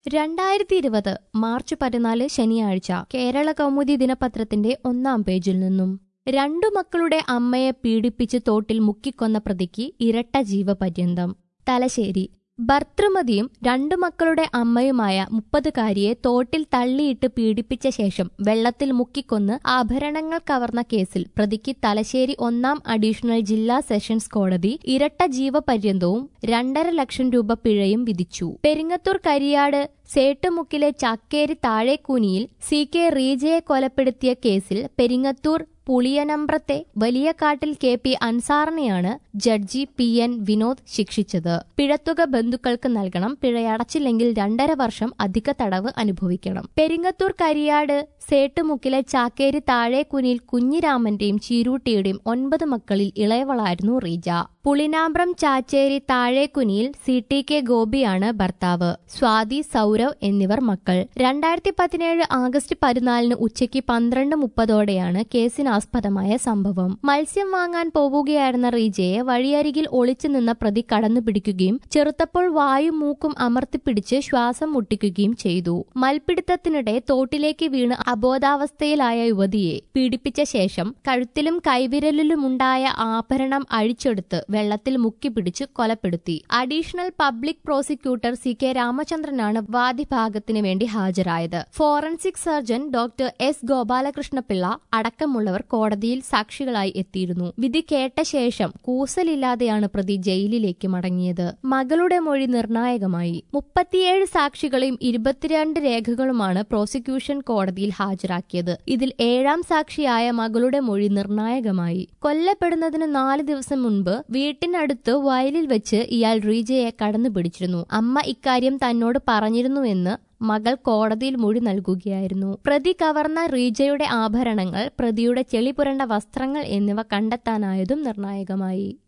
രണ്ടായിരത്തി ഇരുപത് മാർച്ച് പതിനാല് ശനിയാഴ്ച കേരള കൗമുദി ദിനപത്രത്തിന്റെ ഒന്നാം പേജിൽ നിന്നും രണ്ടു മക്കളുടെ അമ്മയെ പീഡിപ്പിച്ച് തോട്ടിൽ മുക്കിക്കൊന്ന പ്രതിക്ക് ഇരട്ട ജീവപര്യന്തം തലശ്ശേരി ഭർത്തൃമതിയും രണ്ടു മക്കളുടെ അമ്മയുമായ മുപ്പതുകാരിയെ തോട്ടിൽ തള്ളിയിട്ട് പീഡിപ്പിച്ച ശേഷം വെള്ളത്തിൽ മുക്കിക്കൊന്ന് ആഭരണങ്ങൾ കവർന്ന കേസിൽ പ്രതിക്ക് തലശ്ശേരി ഒന്നാം അഡീഷണൽ ജില്ലാ സെഷൻസ് കോടതി ഇരട്ട ജീവപര്യന്തവും രണ്ടര ലക്ഷം രൂപ പിഴയും വിധിച്ചു പെരിങ്ങത്തൂർ കരിയാട് സേട്ടുമുക്കിലെ ചക്കേരി താഴേക്കൂനിയിൽ സി കെ റീജയെ കൊലപ്പെടുത്തിയ കേസിൽ പെരിങ്ങത്തൂർ പുളിയനമ്പ്രത്തെ വലിയ കാട്ടിൽ കെ പി അൻസാറിനെയാണ് ജഡ്ജി പി എൻ വിനോദ് ശിക്ഷിച്ചത് പിഴത്തുക ബന്ധുക്കൾക്ക് നൽകണം പിഴയടച്ചില്ലെങ്കിൽ രണ്ടര വർഷം അധിക തടവ് അനുഭവിക്കണം പെരിങ്ങത്തൂർ കരിയാട് സേട്ടുമുക്കിലെ ചാക്കേരി താഴേക്കുനിയിൽ കുഞ്ഞിരാമന്റെയും ചീരൂട്ടിയുടെയും ഒൻപത് മക്കളിൽ ഇളയവളായിരുന്നു Reeja Pulinambram Chacheri Thazhekkuniyil C T K ഗോപിയാണ് ഭർത്താവ് സ്വാതി സൗരവ് എന്നിവർ മക്കൾ രണ്ടായിരത്തി പതിനേഴ് ആഗസ്റ്റ് പതിനാലിന് ഉച്ചയ്ക്ക് പന്ത്രണ്ട് മുപ്പതോടെയാണ് കേസിനാസ്പദമായ സംഭവം മത്സ്യം വാങ്ങാൻ പോവുകയായിരുന്ന റീജയെ വഴിയരികിൽ ഒളിച്ചു നിന്ന പ്രതി കടന്നു പിടിക്കുകയും ചെറുത്തപ്പോൾ വായും മൂക്കും അമർത്തിപ്പിടിച്ച് ശ്വാസം മുട്ടിക്കുകയും ചെയ്തു മൽപിടുത്തത്തിനിടെ തോട്ടിലേക്ക് വീണ് അബോധാവസ്ഥയിലായ യുവതിയെ പീഡിപ്പിച്ച ശേഷം കഴുത്തിലും കൈവിരലിലുമുണ്ടായ ആഭരണം അഴിച്ചെടുത്ത് വെള്ളത്തിൽ മുക്കിപ്പിടിച്ച് കൊലപ്പെടുത്തി additional public prosecutor C K രാമചന്ദ്രനാണ് വാദിഭാഗത്തിന് വേണ്ടി ഹാജരായത് forensic surgeon doctor S Gopalakrishnapillai അടക്കമുള്ളവർ കോടതിയിൽ സാക്ഷികളായി എത്തിയിരുന്നു വിധി കേട്ട ശേഷം കൂസലില്ലാതെയാണ് പ്രതി ജയിലിലേക്ക് മടങ്ങിയത് മകളുടെ മൊഴി നിർണായകമായി മുപ്പത്തിയേഴ് സാക്ഷികളെയും ഇരുപത്തിരണ്ട് രേഖകളുമാണ് പ്രോസിക്യൂഷൻ കോടതിയിൽ ഹാജരാക്കിയത് ഇതിൽ ഏഴാം സാക്ഷിയായ മകളുടെ മൊഴി നിർണായകമായി കൊല്ലപ്പെടുന്നതിന് നാല് ദിവസം മുൻപ് വീട്ടിനടുത്ത് വയലിൽ വെച്ച് ഇയാൾ റീജയെ കടന്നുപിടിച്ചിരുന്നു അമ്മ ഇക്കാര്യം തന്നോട് പറഞ്ഞിരുന്നുവെന്ന് മകൾ കോടതിയിൽ മൊഴി നൽകുകയായിരുന്നു പ്രതി കവർന്ന റീജയുടെ ആഭരണങ്ങൾ പ്രതിയുടെ ചെളി പുരണ്ട വസ്ത്രങ്ങൾ എന്നിവ കണ്ടെത്താനായതും നിർണായകമായി